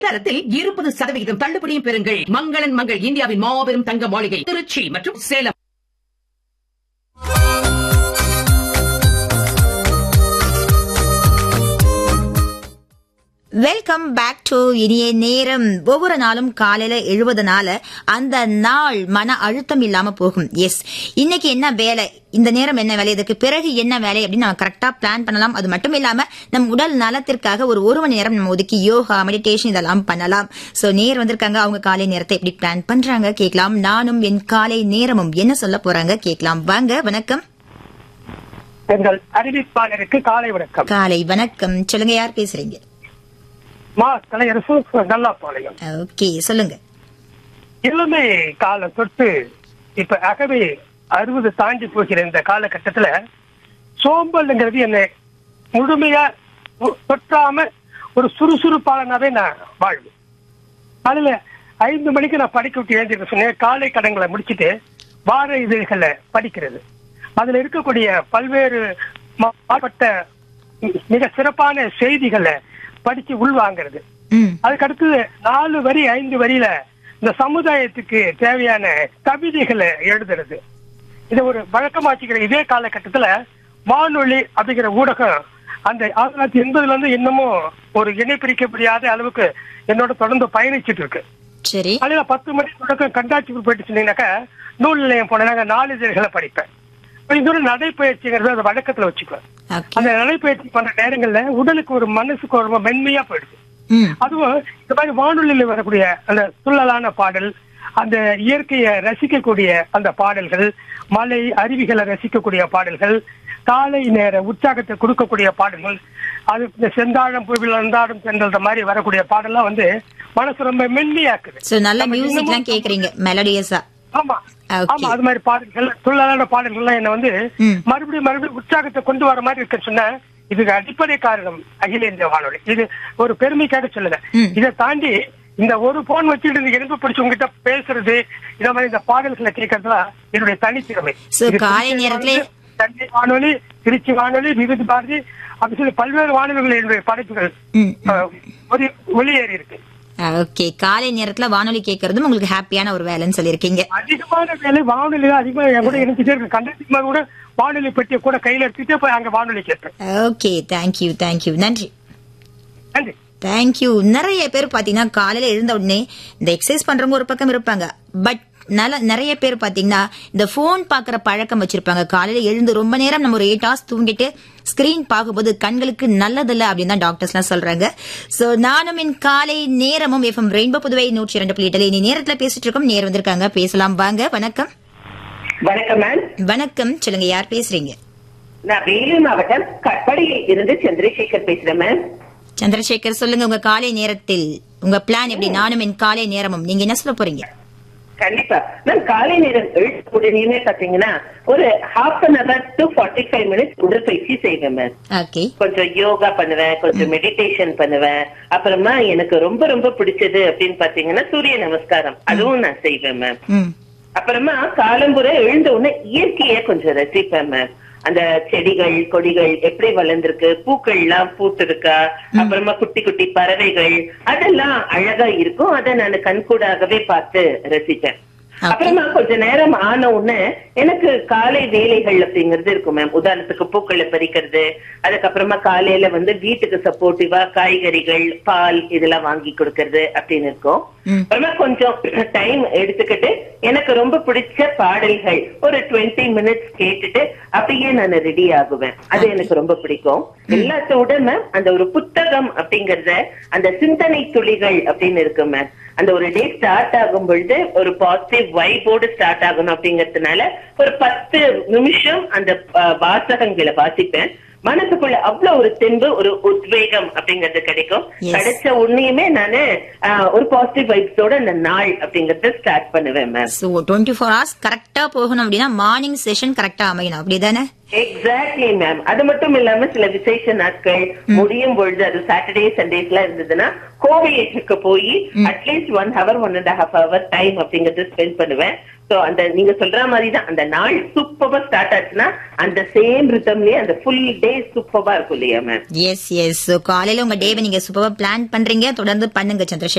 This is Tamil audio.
தரத்தில் இருபது சதவிகிதம் தள்ளுபடியும் பெறுங்கள் மங்களன் மங்கள் இந்தியாவின் மாபெரும் தங்க மாளிகை திருச்சி மற்றும் சேலம் வெல்கம் பேக் டு இனிய நேரம் ஒவ்வொரு நாளும் காலையில எழுபதுனால அந்த நாள் மன அழுத்தம் இல்லாம போகும் எஸ் இன்னைக்கு என்ன வேலை இந்த நேரம் என்ன வேலை இதுக்கு பிறகு என்ன வேலை அப்படின்னு நம்ம கரெக்டா பிளான் பண்ணலாம் அது மட்டும் இல்லாம நம் உடல் நலத்திற்காக ஒரு ஒரு மணி நேரம் நம்ம ஒதுக்கி யோகா மெடிடேஷன் இதெல்லாம் பண்ணலாம் சோ நேர் வந்திருக்காங்க அவங்க காலை நேரத்தை எப்படி பிளான் பண்றாங்க கேட்கலாம் நானும் என் காலை நேரமும் என்ன சொல்ல போறாங்க கேட்கலாம் வாங்க வணக்கம் எங்கள் அறிவிப்பாளருக்கு காலை வணக்கம் காலை வணக்கம் சொல்லுங்க யார் பேசுறீங்க மா கலையரசு நல்லாப்பாளையம் ஓகே சொல்லுங்க இளமை காலம் தொட்டு இப்ப அகவே அறுபது தாண்டி போகிற இந்த காலகட்டத்துல சோம்பல்ங்கிறது என்ன முழுமையா தொ- தொற்றாம ஒரு சுறுசுறுப்பாளனாவே நான் வாழ்வேன் அதுல ஐந்து மணிக்கு நான் படிக்க விட்டு எழுந்திருக்க சொன்னேன் காலை கடன்களை முடிச்சிட்டு வார இதழ்களை படிக்கிறது அதுல இருக்கக்கூடிய பல்வேறு மாவட்ட மிக சிறப்பான செய்திகளை படிச்சு உள்வாங்கிறது ம் அதுக்கடுத்து நாலு வரி ஐந்து வரியில இந்த சமுதாயத்துக்கு தேவையான கவிதைகளை எழுதுறது இதை ஒரு வழக்கமாச்சுக்கிற இதே காலகட்டத்துல வானொலி அப்படிங்கிற ஊடகம் அந்த ஆயிரத்தி தொள்ளாயிரத்தி எண்பதுல இருந்து இன்னமும் ஒரு இணை பிரிக்க முடியாத அளவுக்கு என்னோட தொடர்ந்து பயணிச்சிட்டு இருக்கு சரி காலையில பத்து மணி தொடக்கம் கண்டாட்சிக்கு போயிட்டு சொன்னீங்கன்னாக்கா நூல் நிலையம் போனாங்க நாளிதழ்களை படிப்பேன் கொஞ்சம் தூரம் நடைப்பயிற்சிங்கிறத அந்த வழக்கத்துல வச்சுக்குவேன் ஓகே அந்த நடைப்பயிற்சி பண்ற நேரங்கள்ல உடலுக்கு ஒரு மனசுக்கு ஒரு ரொம்ப மென்மையா போயிடுது ம் அதுவும் இந்த மாதிரி வானொலியில் வரக்கூடிய அந்த துள்ளலான பாடல் அந்த இயற்கையை ரசிக்கக்கூடிய அந்த பாடல்கள் மலை அருவிகளை ரசிக்கக்கூடிய பாடல்கள் காலை நேர உற்சாகத்தை கொடுக்கக்கூடிய பாடல்கள் அது இந்த செந்தாழம் பூவில் அந்தாடும் சென்றல் மாதிரி வரக்கூடிய பாடல்லாம் வந்து மனசு ரொம்ப மென்மையாக்குது சோ நல்ல நம்ம மியூசிக்லாம் இன்னமும் கேக்குறீங்க மெலடியஸா ஆமா Okay. ஆமா அது மாதிரி பாடல்கள் துள்ளலான பாடல்கள்லாம் என்ன வந்து ம். மறுபடியும் மறுபடியும் உற்சாகத்தை கொண்டு வர மாதிரி இருக்க சொன்னா இதுக்கு அடிப்படை காரணம் அகில இந்திய வானொலி இது ஒரு பெருமைக்காக சொல்லல ம். இதை தாண்டி இந்த ஒரு போன் வச்சுட்டு இந்த எலும்பு பிடிச்சு உங்ககிட்ட பேசுறது இந்த மாதிரி இந்த பாடல்களை கேட்கறதுலாம் என்னுடைய தனித்திறமை So, இது காலை திருச்சி நேரத்திலே- வானொலி, சென்னை வானொலி திருச்சி வானொலி விவித பாரதி அப்படி சொல்லி பல்வேறு வானொலிகள் என்னுடைய படைப்புகள் ம் அஹ், ஒரு ஒளியேறி இருக்கு ஓகே காலை நேரத்துல வானொலி கேக்குறதும் உங்களுக்கு ஹாப்பியான ஒரு வேலைன்னு சொல்லிருக்கீங்க அதிகமான வேலை வானொலி தான் அதிகமா என் கூட இணைஞ்சிட்டே இருக்கு கண்டத்துக்கு மேல கூட வானொலி பெட்டியை கூட கையில எடுத்துட்டே போய் அங்க வானொலி கேட்பேன் ஓகே தேங்க்யூ தேங்க்யூ நன்றி நன்றி தேங்க்யூ நிறைய பேர் பாத்தீங்கன்னா காலையில எழுந்த உடனே இந்த எக்ஸசைஸ் பண்றவங்க ஒரு பக்கம் இருப்பாங்க பட் நல்ல நிறைய பேர் பாத்தீங்கன்னா இந்த போன் பாக்குற பழக்கம் வச்சிருப்பாங்க காலையில எழுந்து ரொம்ப நேரம் நம்ம ஒரு எயிட் ஹவர்ஸ் தூங்கிட்டு ஸ்கிரீன் பார்க்கும்போது கண்களுக்கு நல்லதில்ல அப்படின்னு தான் டாக்டர்ஸ் எல்லாம் சொல்றாங்க சோ நானும் என் காலை நேரமும் எஃப்எம் ரெயின்போ புதுவை நூற்றி இரண்டு புள்ளி எட்டுல இனி நேரத்துல பேசிட்டு இருக்கோம் நேர் வந்திருக்காங்க பேசலாம் வாங்க வணக்கம் வணக்கம் மேம் வணக்கம் சொல்லுங்க யார் பேசுறீங்க நான் வேலூர் மாவட்டம் கட்படியில் இருந்து சந்திரசேகர் பேசுறேன் மேம் சந்திரசேகர் சொல்லுங்க உங்க காலை நேரத்தில் உங்க பிளான் எப்படி நானும் என் காலை நேரமும் நீங்க என்ன சொல்ல போறீங்க கண்டிப்பா மேம் காலை நேரம் எழுத்த உடனே பாத்தீங்கன்னா ஒரு half an hour to forty five minutes உடற்பயிற்சி செய்வேன் மேம் ஓகே கொஞ்சம் யோகா பண்ணுவேன் கொஞ்சம் மெடிடேஷன் பண்ணுவேன் அப்புறமா எனக்கு ரொம்ப ரொம்ப பிடிச்சது அப்படின்னு பாத்தீங்கன்னா சூரிய நமஸ்காரம் அதுவும் நான் செய்வேன் மேம் ம் அப்புறமா காலம்புரை எழுந்த உடனே இயற்கையை கொஞ்சம் ரசிப்பேன் மேம் அந்த செடிகள் கொடிகள் எப்படி வளர்ந்திருக்கு பூக்கள் எல்லாம் பூத்து இருக்கா அப்புறமா குட்டி குட்டி பறவைகள் அதெல்லாம் அழகா இருக்கும் அதை நான் கண்கூடாகவே பார்த்து ரசிப்பேன் அப்புறமா கொஞ்ச நேரம் ஆன உடனே எனக்கு காலை வேலைகள் அப்படிங்கிறது இருக்கும் மேம் உதாரணத்துக்கு பூக்களை பறிக்கிறது அதுக்கப்புறமா காலையில வந்து வீட்டுக்கு சப்போர்ட்டிவா காய்கறிகள் பால் இதெல்லாம் வாங்கி கொடுக்கறது அப்படின்னு இருக்கும் ம். அப்புறமா கொஞ்சம் டைம் எடுத்துக்கிட்டு எனக்கு ரொம்ப பிடிச்ச பாடல்கள் ஒரு டுவெண்ட்டி மினிட்ஸ் கேட்டுட்டு அப்படியே நான் ரெடி ஆகுவேன் அது எனக்கு ரொம்ப பிடிக்கும் எல்லாத்தோட மேம் அந்த ஒரு புத்தகம் அப்படிங்கறத அந்த சிந்தனை துளிகள் அப்படின்னு இருக்கு மேம் அந்த ஒரு டே ஸ்டார்ட் ஆகும் பொழுது ஒரு பாசிட்டிவ் வைபோடு ஸ்டார்ட் ஆகணும் அப்படிங்கறதுனால ஒரு பத்து நிமிஷம் அந்த அஹ், வாசகங்களை வாசிப்பேன் மனசுக்குள்ள அவ்வளவு ஒரு தெம்பு ஒரு உத்வேகம் அப்படிங்கிறது கிடைக்கும் Yes. கிடைச்ச உடனேயுமே நானு ஆஹ், ஒரு பாசிட்டிவ் வைப்ஸோட அந்த நாள் அப்படிங்கறத ஸ்டார்ட் பண்ணுவேன் ma'am so twenty four hours கரெக்டா போகணும் அப்படின்னா மார்னிங் செஷன் கரெக்டா அமையணும் அப்படிதானே எக்ஸாக்ட்லி மேம் அது மட்டும் இல்லாம சில விசேஷ நாட்கள் முடியும் பொழுது அது சாட்டர்டே சண்டேஸ்ல இருந்ததுன்னா கோவிலுக்கு போய் at least one hour one and half hour time அப்படிங்கறது ஸ்பெண்ட் பண்ணுவேன் சோ அந்த நீங்க சொல்ற மாதிரி தான் அந்த நாள் சூப்பரா ஸ்டார்ட் ஆச்சுன்னா அந்த சேம் ரிதம்லயே அந்த ஃபுல் டே சூப்பரா இருக்கும் இல்லையா மேம் எஸ் எஸ் காலையில உங்க டேவை நீங்க சூப்பரா பிளான் பண்றீங்க தொடர்ந்து பண்ணுங்க சந்திரசேகர்